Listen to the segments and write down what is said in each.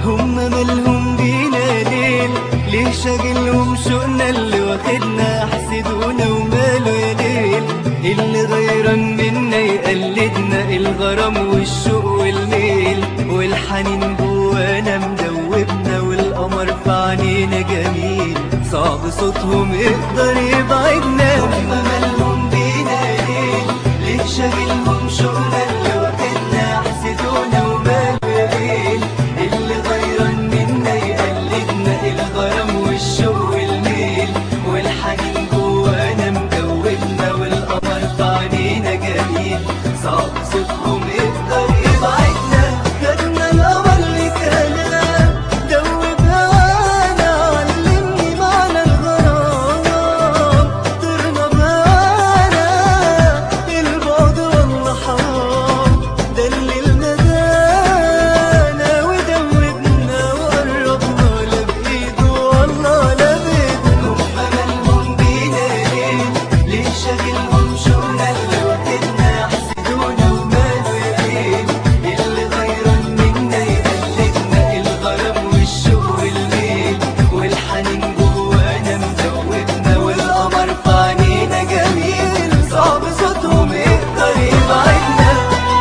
هم مالهم بينا ليل ليه شاغلهم شوقنا اللي واخدنا حسدونا وماله يا ليل اللي غيران منا يقلدنا الغرام والشوق والميل والحنين جوانا مدوبنا والقمر في عينينا جميل صعب صوتهم يقدر يبعدنا هم مالهم بينا ليل ليه شاغلهم شوقنا اللي واخدنا حسدونا وماله يا ليل اللي غيران منا يقلدنا الغرام والشوق والميل والحنين جوانا مدوبنا والقمر في عينينا جميل صعب صوتهم يقدر يبعدنا خدنا القمر لكلام دوب هوانا علمني معنى الغرام طرنا بهوانا البعد والله حرام دللنا دانا ودوبنا وقربنا لا بإيده والله لا بإيده هم مالهم بينا ليه ليه شاغلهم شوقنا اللي واخدنا يحسدونا وماله يا ليل اللي غيران منا يقلدنا الغرام والشوق والليل والحنين جوانا مدوبنا والقمر في عينينا جميل صعب صوتهم يقدر يبعدنا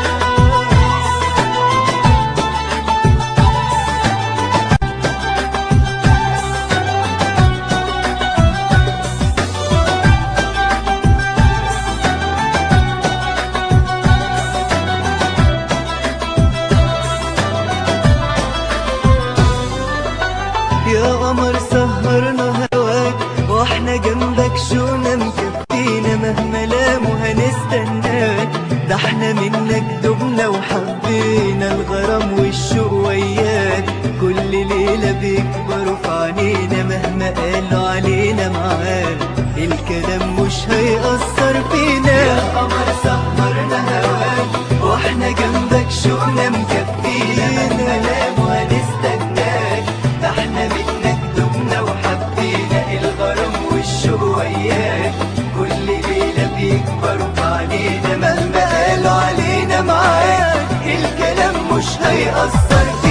يا قمر سهرنا هواك واحنا جنبك شونا مكفينا مهما لاموا هنستناك ده احنا منك دبنا وحبينا الغرام والشوق وياك كل ليلة بيكبروا في عينينا مهما قالوا علينا معاك الكلام مش هيأثر فينا يا قمر سهرنا هواك واحنا جنبك شوقنا مكفينا مهما لاموا هنستناك ده احنا منك دبنا وحبينا الغرام والشوق وياك كل ليلة بيكبروا في علينا مهما قالوا علينا معاك الكلام مش هيأثر فينا